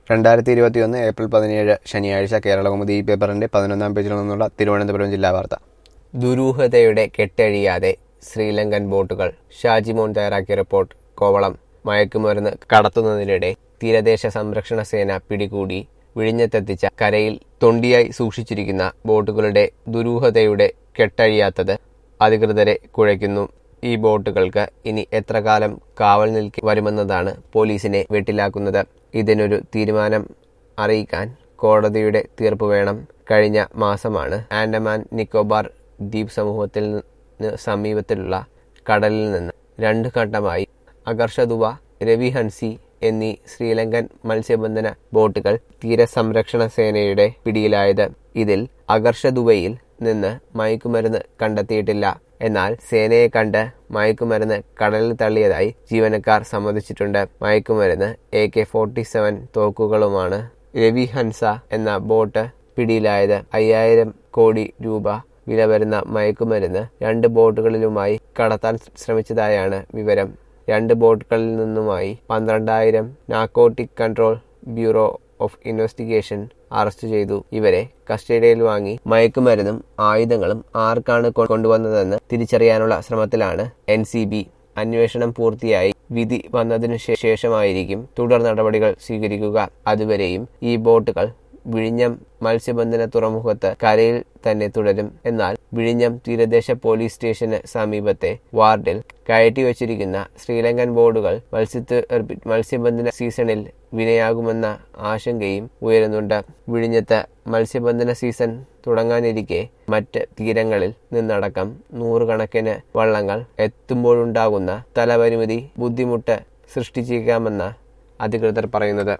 രണ്ടായിരത്തി ഇരുപത്തിയൊന്ന് ഏപ്രിൽ പതിനേഴ് ശനിയാഴ്ച കേരളകൗമുദി ഈ പേപ്പറിന്റെ പതിനൊന്നാം പേജിൽ നിന്നുള്ള തിരുവനന്തപുരം ജില്ലാ വാർത്ത ദുരൂഹതയുടെ കെട്ടഴിയാതെ ശ്രീലങ്കൻ ബോട്ടുകൾ ഷാജിമോൻ തയ്യാറാക്കിയ റിപ്പോർട്ട് കോവളം മയക്കുമരുന്ന് കടത്തുന്നതിനിടെ തീരദേശ സംരക്ഷണ സേന പിടികൂടി വിഴിഞ്ഞത്തെത്തിച്ച കരയിൽ തൊണ്ടിയായി സൂക്ഷിച്ചിരിക്കുന്ന ബോട്ടുകളുടെ ദുരൂഹതയുടെ കെട്ടഴിയാത്തത് അധികൃതരെ കുഴയ്ക്കുന്നു ഈ ബോട്ടുകൾക്ക് ഇനി എത്ര കാലം കാവൽ നിൽക്കി വരുമെന്നതാണ് പോലീസിനെ വെട്ടിലാക്കുന്നത് ഇതിനൊരു തീരുമാനം അറിയിക്കാൻ കോടതിയുടെ തീർപ്പ് വേണം കഴിഞ്ഞ മാസമാണ് ആൻഡമാൻ നിക്കോബാർ ദ്വീപ് സമൂഹത്തിൽ നിന്ന് സമീപത്തിലുള്ള കടലിൽ നിന്ന് രണ്ട് ഘട്ടമായി അകർഷദുവ രവി ഹൻസി എന്നീ ശ്രീലങ്കൻ മത്സ്യബന്ധന ബോട്ടുകൾ തീരസംരക്ഷണ സേനയുടെ പിടിയിലായത് ഇതിൽ അകർഷദുവയിൽ നിന്ന് മയക്കുമരുന്ന് കണ്ടെത്തിയിട്ടില്ല എന്നാൽ സേനയെ കണ്ട് മയക്കുമരുന്ന് കടലിൽ തള്ളിയതായി ജീവനക്കാർ സമ്മതിച്ചിട്ടുണ്ട് മയക്കുമരുന്ന് എ കെ ഫോർട്ടി സെവൻ തോക്കുകളുമാണ് രവി ഹൻസ എന്ന ബോട്ട് പിടിയിലായത് അയ്യായിരം കോടി രൂപ വില വരുന്ന മയക്കുമരുന്ന് രണ്ട് ബോട്ടുകളിലുമായി കടത്താൻ ശ്രമിച്ചതായാണ് വിവരം രണ്ട് ബോട്ടുകളിൽ നിന്നുമായി പന്ത്രണ്ടായിരം narcotic control bureau of investigation arrest ചെയ്തു ഇവരെ കസ്റ്റഡിയിൽ വാങ്ങി മയക്കുമരുന്നും ആയുധങ്ങളും ആർക്കാണ് കൊ- കൊണ്ടുവന്നതെന്ന് തിരിച്ചറിയാനുള്ള ശ്രമത്തിലാണ് എൻ സി ബി അന്വേഷണം പൂർത്തിയായി വിധി വന്നതിനു ശേ- ശേഷമായിരിക്കും തുടർ നടപടികൾ സ്വീകരിക്കുക അതുവരെയും ഈ ബോട്ടുകൾ വിഴിഞ്ഞം മത്സ്യബന്ധന തുറമുഖത്ത് കരയിൽ തന്നെ തുടരും എന്നാൽ വിഴിഞ്ഞം തീരദേശ പോലീസ് സ്റ്റേഷന് സമീപത്തെ വാർഡിൽ കയറ്റി വച്ചിരിക്കുന്ന ശ്രീലങ്കൻ ബോർഡുകൾ മത്സ്യത്ത് മത്സ്യബന്ധന സീസണിൽ വിനയാകുമെന്ന ആശങ്കയും ഉയരുന്നുണ്ട് വിഴിഞ്ഞത്ത് മത്സ്യബന്ധന സീസൺ തുടങ്ങാനിരിക്കെ മറ്റ് തീരങ്ങളിൽ നിന്നടക്കം നൂറുകണക്കിന് വള്ളങ്ങൾ എത്തുമ്പോഴുണ്ടാകുന്ന തലപരിമിതി ബുദ്ധിമുട്ട് സൃഷ്ടിച്ചേക്കാമെന്ന അധികൃതർ പറയുന്നത്